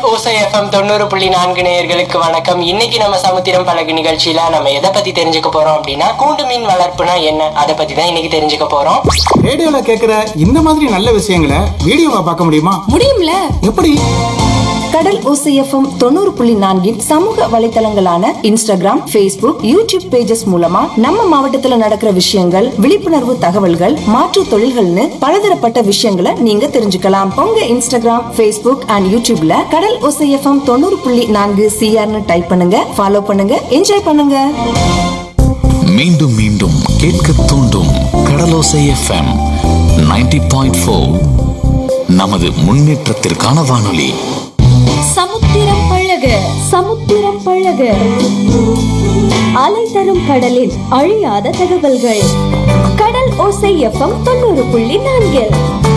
ஓசை எஃப்எம் தொண்ணூறு புள்ளி நான்கு நேயர்களுக்கு வணக்கம் இன்னைக்கு நம்ம சமுத்திரம் பழகு நிகழ்ச்சியில நம்ம எதை பத்தி தெரிஞ்சுக்க போறோம் அப்படின்னா கூண்டு மீன் வளர்ப்புனா என்ன அதை பத்தி தான் இன்னைக்கு தெரிஞ்சுக்க போறோம் ரேடியோல கேக்குற இந்த மாதிரி நல்ல விஷயங்களை வீடியோவா பார்க்க முடியுமா முடியும்ல எப்படி கடல் ஓசைஎஃப்எம் தொண்ணூறு புள்ளி நான்கின் சமூக வலைத்தளங்களான இன்ஸ்டாகிராம் ஃபேஸ்புக் யூடியூப் பேஜஸ் மூலமா நம்ம மாவட்டத்துல நடக்கிற விஷயங்கள் விழிப்புணர்வு தகவல்கள் மாற்று தொழில்கள்னு பலதரப்பட்ட விஷயங்களை நீங்க தெரிஞ்சுக்கலாம் உங்க இன்ஸ்டாகிராம் ஃபேஸ்புக் அண்ட் யூடியூப்ல கடல் ஓசைஎஃப்எம் தொண்ணூறு புள்ளி நான்கு சிஆர்னு டைப் பண்ணுங்க ஃபாலோ பண்ணுங்க என்ஜாய் பண்ணுங்க மீண்டும் மீண்டும் கேட்க தூண்டும் கடலோசை எஃப்எம் 90.4 பாயிண்ட் நமது முன்னேற்றத்திற்கான வானொலி சமுத்திரம் பழக சமுத்திரம் பழக அலை தரும் கடலில் அழியாத தகவல்கள் கடல் ஓசை எஃப்எம் தொண்ணூறு புள்ளி நான்கில்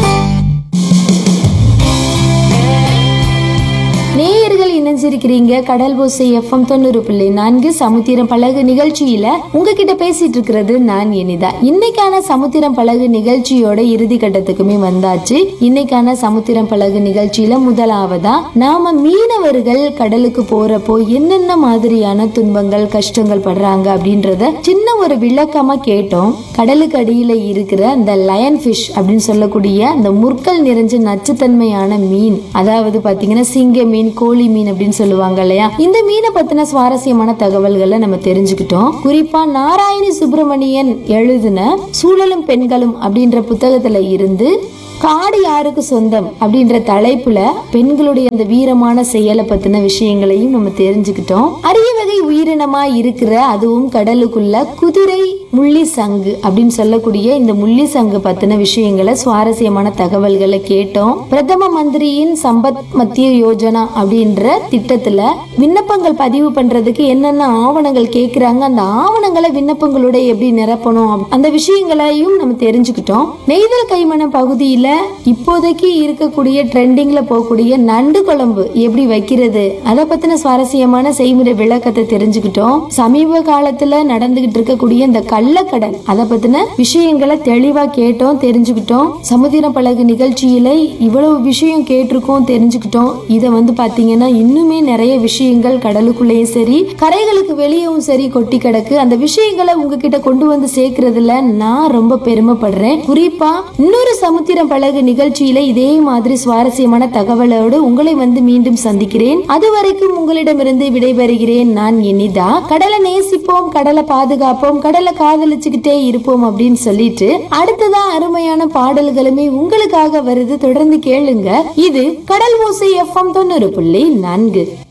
நேயர்கள் இணைஞ்சிருக்கிறீங்க கடல் ஓசை எஃப்எம் தொண்ணூறு புள்ளி நான்கு சமுத்திரம் பழகு நிகழ்ச்சியில உங்ககிட்ட பேசிட்டு இருக்கிறது நான் இனிதா இன்னைக்கான சமுத்திரம் பழகு நிகழ்ச்சியோட இறுதி கட்டத்துக்குமே வந்தாச்சு இன்னைக்கான சமுத்திரம் பழகு நிகழ்ச்சியில முதலாவதா நாம மீனவர்கள் கடலுக்கு போறப்போ என்னென்ன மாதிரியான துன்பங்கள் கஷ்டங்கள் படுறாங்க அப்படின்றத சின்ன ஒரு விளக்கமா கேட்டோம் கடலுக்கு அடியில இருக்கிற அந்த லயன் ஃபிஷ் அப்படின்னு சொல்லக்கூடிய அந்த முற்கள் நிறைஞ்ச நச்சுத்தன்மையான மீன் அதாவது பாத்தீங்கன்னா சிங்க மீன் கோழி மீன் அப்படின்னு சொல்லுவாங்க இல்லையா இந்த மீனை பத்தின சுவாரஸ்யமான தகவல்களை நம்ம தெரிஞ்சுக்கிட்டோம் குறிப்பா நாராயணி சுப்பிரமணியன் எழுதின சூழலும் பெண்களும் அப்படின்ற புத்தகத்துல இருந்து காடு யாருக்கு சொந்தம் அப்படின்ற தலைப்புல பெண்களுடைய அந்த வீரமான செயலை பத்தின விஷயங்களையும் நம்ம தெரிஞ்சுக்கிட்டோம் அரிய வகை உயிரினமா இருக்கிற அதுவும் கடலுக்குள்ள குதிரை முள்ளி சங்கு அப்படின்னு சொல்லக்கூடிய இந்த முள்ளி சங்கு பத்தின விஷயங்களை சுவாரஸ்யமான தகவல்களை கேட்டோம் பிரதம மந்திரியின் சம்பத் மத்திய யோஜனா அப்படின்ற திட்டத்துல விண்ணப்பங்கள் பதிவு பண்றதுக்கு என்னென்ன ஆவணங்கள் கேக்குறாங்க அந்த ஆவணங்களை விண்ணப்பங்களோட எப்படி நிரப்பணும் அப்- அந்த விஷயங்களையும் நம்ம தெரிஞ்சுக்கிட்டோம் நெய்தல் கைமணம் பகுதியில இப்போதைக்கு இருக்கக்கூடிய ட்ரெண்டிங்ல போகக்கூடிய நண்டு குழம்பு எப்படி வைக்கிறது அதை பத்தின சுவாரஸ்யமான செய்முறை விளக்கத்தை தெரிஞ்சுக்கிட்டோம் சமீப காலத்துல நடந்துகிட்டு இருக்கக்கூடிய இந்த கள்ளக்கடல் அதை பத்தின விஷயங்களை தெளிவா கேட்டோம் தெரிஞ்சுக்கிட்டோம் சமுதிர பழகு நிகழ்ச்சியில இவ்வளவு விஷயம் கேட்டிருக்கோம் தெரிஞ்சுக்கிட்டோம் இதை வந்து பாத்தீங்கன்னா இன்னுமே நிறைய விஷயங்கள் கடலுக்குள்ளேயும் சரி கரைகளுக்கு வெளியவும் சரி கொட்டி கிடக்கு அந்த விஷயங்களை உங்ககிட்ட கொண்டு வந்து சேர்க்கறதுல நான் ரொம்ப பெருமைப்படுறேன் குறிப்பா இன்னொரு சமுத்திரம் பழகு நிகழ்ச்சியில இதே மாதிரி சுவாரஸ்யமான தகவலோடு உங்களை வந்து மீண்டும் சந்திக்கிறேன் அதுவரைக்கும் உங்களிடமிருந்து விடைபெறுகிறேன் நான் இனிதா கடலை நேசிப்போம் கடலை பாதுகாப்போம் கடலை காதலிச்சுக்கிட்டே இருப்போம் அப்படின்னு சொல்லிட்டு அடுத்ததா அருமையான பாடல்களுமே உங்களுக்காக வருது தொடர்ந்து கேளுங்க இது கடல் ஓசை எஃப்எம் தொண்ணூறு புள்ளி நான்கு